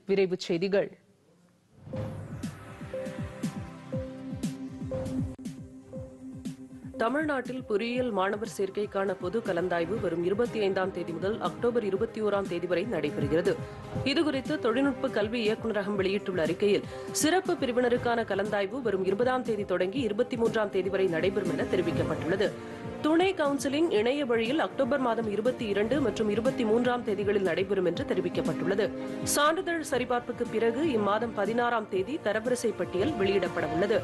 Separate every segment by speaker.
Speaker 1: விரைவுச் செய்திகள் தமிழ்நாட்டில் பொறியியல் மாணவர் சேர்க்கைக்கான பொது கலந்தாய்வு வரும் இருபத்தி ஐந்தாம் தேதி முதல் அக்டோபர் இருபத்தி ஓராம் தேதி வரை நடைபெறுகிறது இதுகுறித்து தொழில்நுட்ப கல்வி இயக்குநரகம் வெளியிட்டுள்ள அறிக்கையில் சிறப்பு பிரிவினருக்கான கலந்தாய்வு வரும் இருபதாம் தேதி தொடங்கி இருபத்தி மூன்றாம் தேதி வரை நடைபெறும் என தெரிவிக்கப்பட்டுள்ளது துணை கவுன்சிலிங் இணைய வழியில் அக்டோபர் மாதம் இருபத்தி இரண்டு மற்றும் இருபத்தி மூன்றாம் தேதிகளில் நடைபெறும் என்று தெரிவிக்கப்பட்டுள்ளது சான்றிதழ் சரிபார்ப்புக்கு பிறகு இம்மாதம் பதினாறாம் தேதி தரவரிசை பட்டியல் வெளியிடப்பட உள்ளது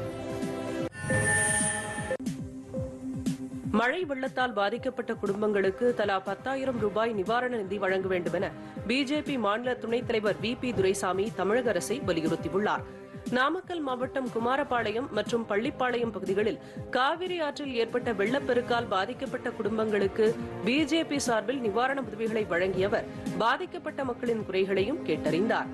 Speaker 1: மழை வெள்ளத்தால் பாதிக்கப்பட்ட குடும்பங்களுக்கு தலா பத்தாயிரம் ரூபாய் நிவாரண நிதி வழங்க வேண்டும் என பிஜேபி மாநில துணைத் தலைவர் வி பி துரைசாமி தமிழக அரசை வலியுறுத்தியுள்ளார் நாமக்கல் மாவட்டம் குமாரபாளையம் மற்றும் பள்ளிப்பாளையம் பகுதிகளில் காவிரி ஆற்றில் ஏற்பட்ட வெள்ளப்பெருக்கால் பாதிக்கப்பட்ட குடும்பங்களுக்கு பிஜேபி சார்பில் நிவாரண உதவிகளை வழங்கியவர் பாதிக்கப்பட்ட மக்களின் குறைகளையும் கேட்டறிந்தார்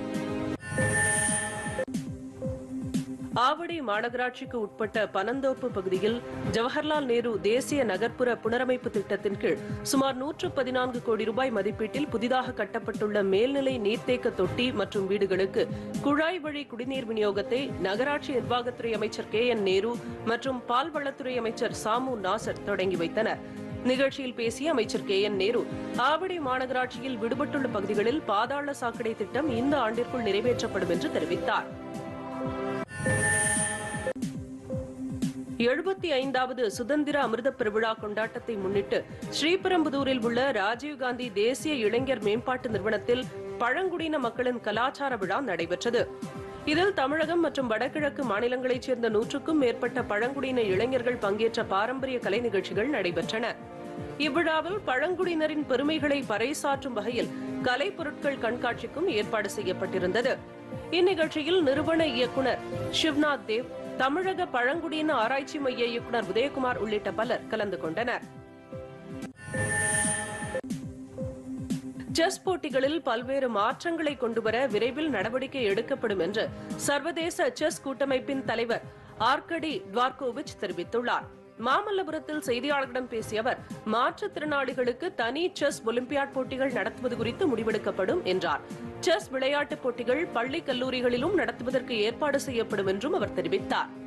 Speaker 1: ஆவடி மாநகராட்சிக்கு உட்பட்ட பனந்தோப்பு பகுதியில் ஜவஹர்லால் நேரு தேசிய நகர்ப்புற புனரமைப்பு திட்டத்தின் கீழ் சுமார் நூற்று பதினான்கு கோடி ரூபாய் மதிப்பீட்டில் புதிதாக கட்டப்பட்டுள்ள மேல்நிலை நீர்த்தேக்க தொட்டி மற்றும் வீடுகளுக்கு குழாய் வழி குடிநீர் விநியோகத்தை நகராட்சி நிர்வாகத்துறை அமைச்சர் கே என் நேரு மற்றும் பால்வளத்துறை அமைச்சர் சாமு நாசர் தொடங்கி வைத்தனர் நிகழ்ச்சியில் பேசிய அமைச்சர் கே என் நேரு ஆவடி மாநகராட்சியில் விடுபட்டுள்ள பகுதிகளில் பாதாள சாக்கடை திட்டம் இந்த ஆண்டிற்குள் நிறைவேற்றப்படும் என்று தெரிவித்தார் எழுபத்தி ஐந்தாவது சுதந்திர அமிர்த பெருவிழா கொண்டாட்டத்தை முன்னிட்டு ஸ்ரீபெரும்புதூரில் உள்ள ராஜீவ்காந்தி தேசிய இளைஞர் மேம்பாட்டு நிறுவனத்தில் பழங்குடியின மக்களின் கலாச்சார விழா நடைபெற்றது இதில் தமிழகம் மற்றும் வடகிழக்கு மாநிலங்களைச் சேர்ந்த நூற்றுக்கும் மேற்பட்ட பழங்குடியின இளைஞர்கள் பங்கேற்ற பாரம்பரிய கலை நிகழ்ச்சிகள் நடைபெற்றன இவ்விழாவில் பழங்குடியினரின் பெருமைகளை பறைசாற்றும் வகையில் கலை பொருட்கள் கண்காட்சிக்கும் ஏற்பாடு செய்யப்பட்டிருந்தது இந்நிகழ்ச்சியில் நிறுவன இயக்குனர் சிவ்நாத் தேவ் தமிழக பழங்குடியின ஆராய்ச்சி மைய இயக்குனர் உதயகுமார் உள்ளிட்ட பலர் கலந்து கொண்டனர் செஸ் போட்டிகளில் பல்வேறு மாற்றங்களை கொண்டுவர விரைவில் நடவடிக்கை எடுக்கப்படும் என்று சர்வதேச செஸ் கூட்டமைப்பின் தலைவர் ஆர்கடி டுவார்கோவிச் தெரிவித்துள்ளார் மாமல்லபுரத்தில் செய்தியாளர்களிடம் பேசிய அவர் மாற்றுத்திறனாளிகளுக்கு தனி செஸ் ஒலிம்பியாட் போட்டிகள் நடத்துவது குறித்து முடிவெடுக்கப்படும் என்றார் செஸ் விளையாட்டுப் போட்டிகள் பள்ளி கல்லூரிகளிலும் நடத்துவதற்கு ஏற்பாடு செய்யப்படும் என்றும் அவர் தெரிவித்தார்